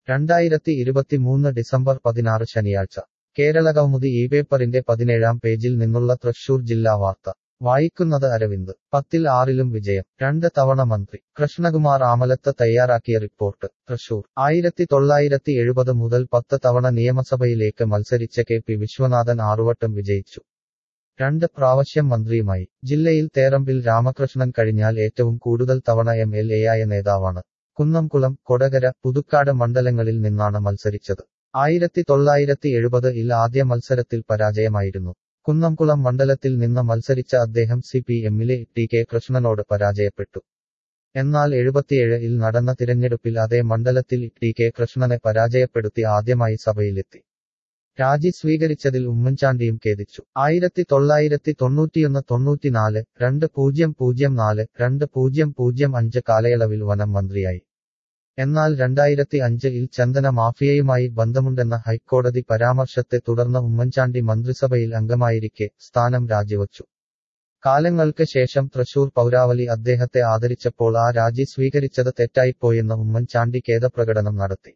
രണ്ടായിരത്തി ഇരുപത്തിമൂന്ന് ഡിസംബർ പതിനാറ് ശനിയാഴ്ച കേരളകൗമുദി ഈ പേപ്പറിന്റെ പതിനേഴാം പേജിൽ നിന്നുള്ള തൃശൂർ ജില്ലാ വാർത്ത വായിക്കുന്നത് അരവിന്ദ് പത്തിൽ ആറിലും വിജയം രണ്ട് തവണ മന്ത്രി കൃഷ്ണകുമാർ ആമലത്ത് തയ്യാറാക്കിയ റിപ്പോർട്ട് തൃശൂർ ആയിരത്തി തൊള്ളായിരത്തി എഴുപത് മുതൽ പത്ത് തവണ നിയമസഭയിലേക്ക് മത്സരിച്ച കെ പി വിശ്വനാഥൻ ആറുവട്ടം വിജയിച്ചു രണ്ട് പ്രാവശ്യം മന്ത്രിയുമായി ജില്ലയിൽ തേറമ്പിൽ രാമകൃഷ്ണൻ കഴിഞ്ഞാൽ ഏറ്റവും കൂടുതൽ തവണ എം എൽ എയായ നേതാവാണ് കുന്നംകുളം കൊടകര പുതുക്കാട് മണ്ഡലങ്ങളിൽ നിന്നാണ് മത്സരിച്ചത് ആയിരത്തി തൊള്ളായിരത്തി എഴുപത് ഇൽ ആദ്യ മത്സരത്തിൽ പരാജയമായിരുന്നു കുന്നംകുളം മണ്ഡലത്തിൽ നിന്ന് മത്സരിച്ച അദ്ദേഹം സി പി എമ്മിലെ ടി കെ കൃഷ്ണനോട് പരാജയപ്പെട്ടു എന്നാൽ എഴുപത്തിയേഴ് ഇൽ നടന്ന തിരഞ്ഞെടുപ്പിൽ അതേ മണ്ഡലത്തിൽ ടി കെ കൃഷ്ണനെ പരാജയപ്പെടുത്തി ആദ്യമായി സഭയിലെത്തി രാജി സ്വീകരിച്ചതിൽ ഉമ്മൻചാണ്ടിയും ഖേദിച്ചു ആയിരത്തി തൊള്ളായിരത്തി തൊണ്ണൂറ്റിയൊന്ന് തൊണ്ണൂറ്റിനാല് രണ്ട് പൂജ്യം പൂജ്യം നാല് രണ്ട് പൂജ്യം പൂജ്യം അഞ്ച് കാലയളവിൽ വനം മന്ത്രിയായി എന്നാൽ രണ്ടായിരത്തി അഞ്ച് ഇൽ ചന്ദന മാഫിയയുമായി ബന്ധമുണ്ടെന്ന ഹൈക്കോടതി പരാമർശത്തെ തുടർന്ന് ഉമ്മൻചാണ്ടി മന്ത്രിസഭയിൽ അംഗമായിരിക്കെ സ്ഥാനം രാജിവച്ചു കാലങ്ങൾക്ക് ശേഷം തൃശൂർ പൗരാവലി അദ്ദേഹത്തെ ആദരിച്ചപ്പോൾ ആ രാജി സ്വീകരിച്ചത് തെറ്റായിപ്പോയെന്ന് ഉമ്മൻചാണ്ടി ഖേദപ്രകടനം നടത്തി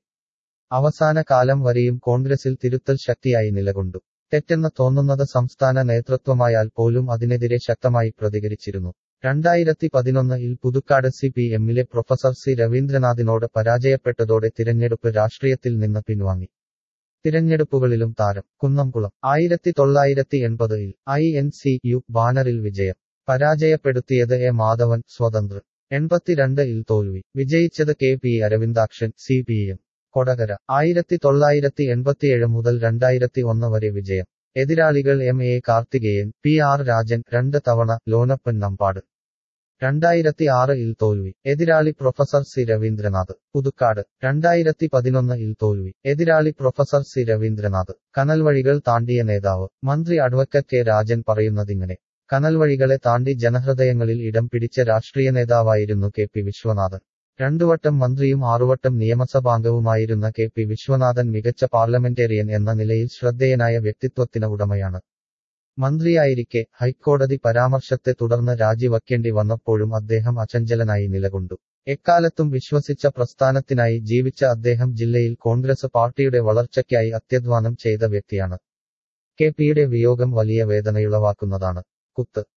അവസാന കാലം വരെയും കോൺഗ്രസിൽ തിരുത്തൽ ശക്തിയായി നിലകൊണ്ടു തെറ്റെന്ന് തോന്നുന്നത് സംസ്ഥാന നേതൃത്വമായാൽ പോലും അതിനെതിരെ ശക്തമായി പ്രതികരിച്ചിരുന്നു രണ്ടായിരത്തി പതിനൊന്നിൽ പുതുക്കാട് സി പി എമ്മിലെ പ്രൊഫസർ സി രവീന്ദ്രനാഥിനോട് പരാജയപ്പെട്ടതോടെ തിരഞ്ഞെടുപ്പ് രാഷ്ട്രീയത്തിൽ നിന്ന് പിൻവാങ്ങി തിരഞ്ഞെടുപ്പുകളിലും താരം കുന്നംകുളം ആയിരത്തി തൊള്ളായിരത്തി എൺപതിൽ ഐ എൻ സി യു ബാനറിൽ വിജയം പരാജയപ്പെടുത്തിയത് എ മാധവൻ സ്വതന്ത്രൻ എൺപത്തിരണ്ട് ഇൽ തോൽവി വിജയിച്ചത് K P Aravindakshan C P M Kodakara ആയിരത്തി തൊള്ളായിരത്തി എൺപത്തിയേഴ് മുതൽ രണ്ടായിരത്തി ഒന്ന് വരെ വിജയം എതിരാളികൾ M A Karthikeyan P R Rajan രണ്ട് തവണ ലോനപ്പൻ നമ്പാട് രണ്ടായിരത്തി ആറ് ഇൽ തോൽവി എതിരാളി പ്രൊഫസർ സി രവീന്ദ്രനാഥ് പുതുക്കാട് രണ്ടായിരത്തി പതിനൊന്ന് ഇൽ തോൽവി എതിരാളി പ്രൊഫസർ സി രവീന്ദ്രനാഥ് കനൽവഴികൾ താണ്ടിയ നേതാവ് മന്ത്രി അഡ്വക്കറ്റ് കെ രാജൻ പറയുന്നതിങ്ങനെ കനൽവഴികളെ താണ്ടി ജനഹൃദയങ്ങളിൽ ഇടം പിടിച്ച രാഷ്ട്രീയ നേതാവായിരുന്നു കെ പി വിശ്വനാഥൻ രണ്ടുവട്ടം മന്ത്രിയും ആറുവട്ടം നിയമസഭാംഗവുമായിരുന്ന കെ പി വിശ്വനാഥൻ മികച്ച പാർലമെന്റേറിയൻ എന്ന നിലയിൽ ശ്രദ്ധേയനായ വ്യക്തിത്വത്തിന് ഉടമയാണ് മന്ത്രിയായിരിക്കെ ഹൈക്കോടതി പരാമർശത്തെ തുടർന്ന് രാജിവയ്ക്കേണ്ടി വന്നപ്പോഴും അദ്ദേഹം അചഞ്ചലനായി നിലകൊണ്ടു എക്കാലത്തും വിശ്വസിച്ച പ്രസ്ഥാനത്തിനായി ജീവിച്ച അദ്ദേഹം ജില്ലയിൽ കോൺഗ്രസ് പാർട്ടിയുടെ വളർച്ചയ്ക്കായി അത്യധ്വാനം ചെയ്ത വ്യക്തിയാണ് കെ പിയുടെ വിയോഗം വലിയ വേദനയുളവാക്കുന്നതാണ് കുത്ത്